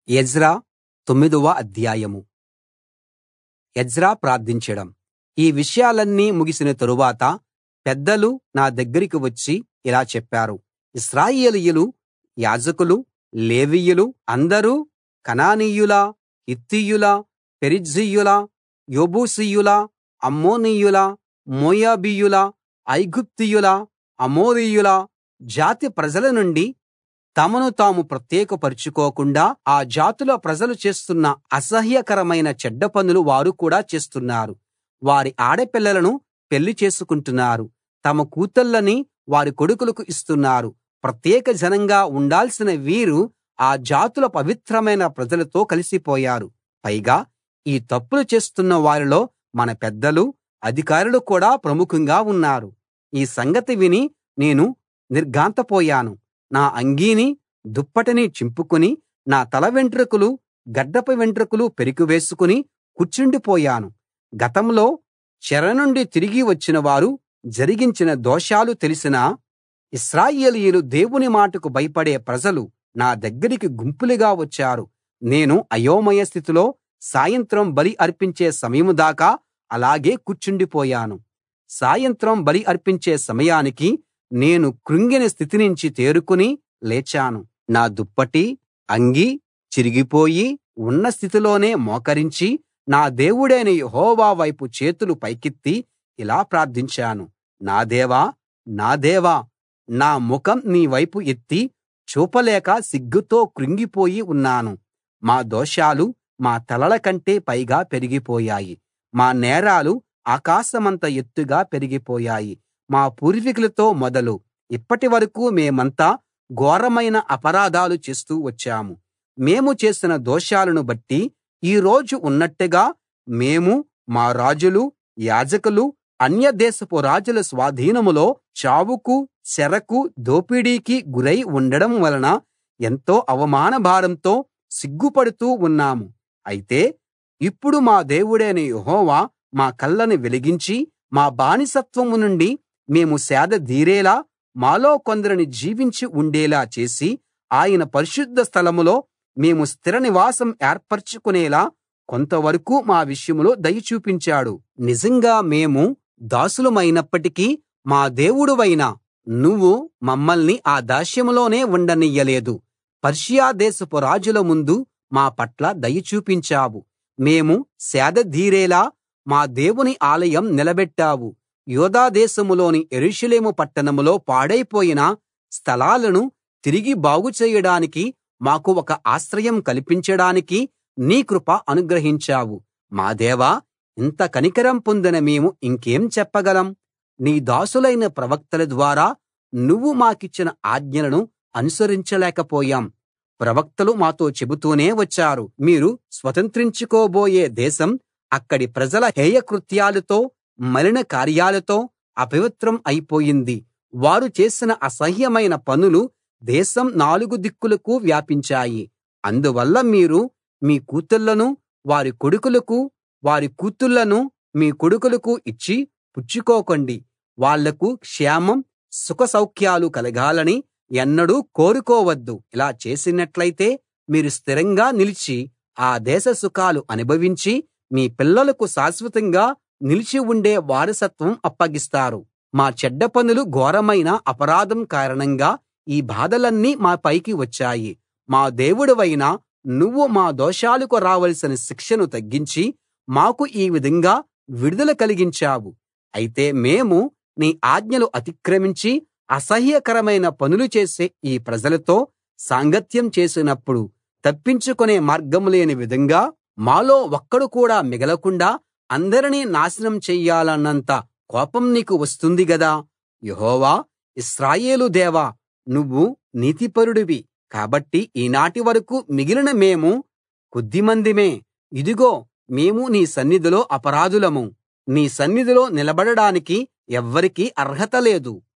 Ezra తొమ్మిదవ అధ్యాయం Ezra ప్రార్థించడం ఈ విషయాలన్నీ ముగిసిన తరువాత పెద్దలు నా దగ్గరికి వచ్చి ఇలా చెప్పారు ఇశ్రాయేలీయులు యాజకులు లేవీయులు అందరూ కనానీయుల హిత్తీయుల పెరిజ్జీయుల యెబూసీయుల అమ్మోనీయుల మోయాబీయుల ఐగుప్తీయుల అమోరీయుల జాతి ప్రజల నుండి తమను తాము ప్రత్యేకపరచుకోకుండా ఆ జాతుల ప్రజలు చేస్తున్న అసహ్యకరమైన చెడ్డ పనులు వారు కూడా చేస్తున్నారు వారి ఆడపిల్లలను పెళ్లి చేసుకుంటున్నారు తమ కూతుళ్ళని వారి కొడుకులకు ఇస్తున్నారు ప్రత్యేక జనంగా ఉండాల్సిన వీరు ఆ జాతుల పవిత్రమైన ప్రజలతో కలిసిపోయారు పైగా ఈ తప్పులు చేస్తున్న వారిలో మన పెద్దలు అధికారులు కూడా ప్రముఖంగా ఉన్నారు ఈ సంగతి విని నేను నిర్ఘాంతపోయాను నా అంగీని దుప్పటిని చింపుకుని నా తల వెంట్రుకలు గడ్డపు వెంట్రుకలు పెరికి కూర్చుండిపోయాను గతంలో చెర నుండి తిరిగి వచ్చిన వారు జరిగించిన దోషాలు తెలిసిన ఇశ్రాయేలీయులు దేవుని మాటకు భయపడే ప్రజలు నా దగ్గరికి గుంపులుగా వచ్చారు నేను అయోమయ స్థితిలో సాయంత్రం బలి అర్పించే సమయం దాకా అలాగే కూర్చుండిపోయాను సాయంత్రం బలి అర్పించే సమయానికి నేను కృంగిన స్థితి నుంచి తేరుకుని లేచాను నా దుప్పటి అంగీ చిరిగిపోయి ఉన్న స్థితిలోనే మోకరించి నా దేవుడైన యెహోవా వైపు చేతులు పైకెత్తి ఇలా ప్రార్థించాను నా దేవా నా దేవా నా ముఖం నీ వైపు ఎత్తి చూపలేక సిగ్గుతో కృంగిపోయి ఉన్నాను మా దోషాలు మా తలల కంటే పైగా పెరిగిపోయాయి మా నేరాలు ఆకాశమంత ఎత్తుగా పెరిగిపోయాయి మా పూర్వీకులతో మొదలు ఇప్పటి వరకూ మేమంతా ఘోరమైన అపరాధాలు చేస్తూ వచ్చాము మేము చేసిన దోషాలను బట్టి ఈ రోజు ఉన్నట్టుగా మేము మా రాజులు యాజకులు అన్యదేశపు రాజుల స్వాధీనంలో చావుకు చెరకు దోపిడీకి గురై ఉండడం వలన ఎంతో అవమాన భారంతో సిగ్గుపడుతూ ఉన్నాము అయితే ఇప్పుడు మా దేవుడైన యెహోవా మా కళ్ళను వెలిగించి మా బానిసత్వం నుండి మేము సేదదీరేలా మాలో కొందరిని జీవించి ఉండేలా చేసి ఆయన పరిశుద్ధ స్థలంలో మేము స్థిర నివాసం ఏర్పరచుకునేలా కొంతవరకు మా విషయంలో దయ చూపించాడు నిజంగా మేము దాసులమైనప్పటికీ మా దేవుడవైన నువ్వు మమ్మల్ని ఆ దాస్యంలోనే ఉండనియ్యలేదు పర్షియా దేశపు రాజుల ముందు మా పట్ల దయ చూపించావు మేము సేదదీరేలా మా దేవుని ఆలయం నిలబెట్టావు యూదా దేశంలోని యెరూషలేము పట్టణంలో పాడైపోయిన స్థలాలను తిరిగి బాగు చేయడానికి మాకు ఒక ఆశ్రయం కల్పించడానికి నీ కృప అనుగ్రహించావు మా దేవా ఇంత కనికరం పొందిన మేము ఇంకేం చెప్పగలం నీ దాసులైన ప్రవక్తల ద్వారా నువ్వు మాకిచ్చిన ఆజ్ఞలను అనుసరించలేకపోయాం ప్రవక్తలు మాతో చెబుతూనే వచ్చారు మీరు స్వతంత్రించుకోబోయే దేశం అక్కడి ప్రజల హేయకృత్యాలతో మలిన కార్యాలతో అపవిత్రం అయిపోయింది వారు చేసిన అసహ్యమైన పనులు దేశం నాలుగు దిక్కులకు వ్యాపించాయి అందువల్ల మీరు మీ కూతుళ్ళను వారి కొడుకులకు వారి కూతుళ్ళను మీ కొడుకులకు ఇచ్చి పుచ్చుకోకండి వాళ్లకు క్షేమం సుఖ సౌఖ్యాలు కలగాలని ఎన్నడూ కోరుకోవద్దు ఇలా చేసినట్లయితే మీరు స్థిరంగా నిలిచి ఆ దేశ సుఖాలు అనుభవించి మీ పిల్లలకు శాశ్వతంగా నిలిచి ఉండే వారసత్వం అప్పగిస్తారు మా చెడ్డ పనులు ఘోరమైన అపరాధం కారణంగా ఈ బాధలన్నీ మా పైకి వచ్చాయి మా దేవుడవైన నువ్వు మా దోషాలకు రావలసిన శిక్షను తగ్గించి మాకు ఈ విధంగా విడుదల కలిగించావు అయితే మేము నీ ఆజ్ఞలు అతిక్రమించి అసహ్యకరమైన పనులు చేసే ఈ ప్రజలతో సాంగత్యం చేసినప్పుడు తప్పించుకునే మార్గం లేని విధంగా మాలో ఒక్కడు కూడా మిగలకుండా అందరినీ నాశనం చెయ్యాలన్నంత కోపం నీకు వస్తుంది గదా యెహోవా ఇశ్రాయేలు దేవా నువ్వు నీతిపరుడివి కాబట్టి ఈనాటి వరకు మిగిలిన మేము కొద్దిమందిమే ఇదిగో మేము నీ సన్నిధిలో అపరాధులము నీ సన్నిధిలో నిలబడడానికి ఎవ్వరికీ అర్హత లేదు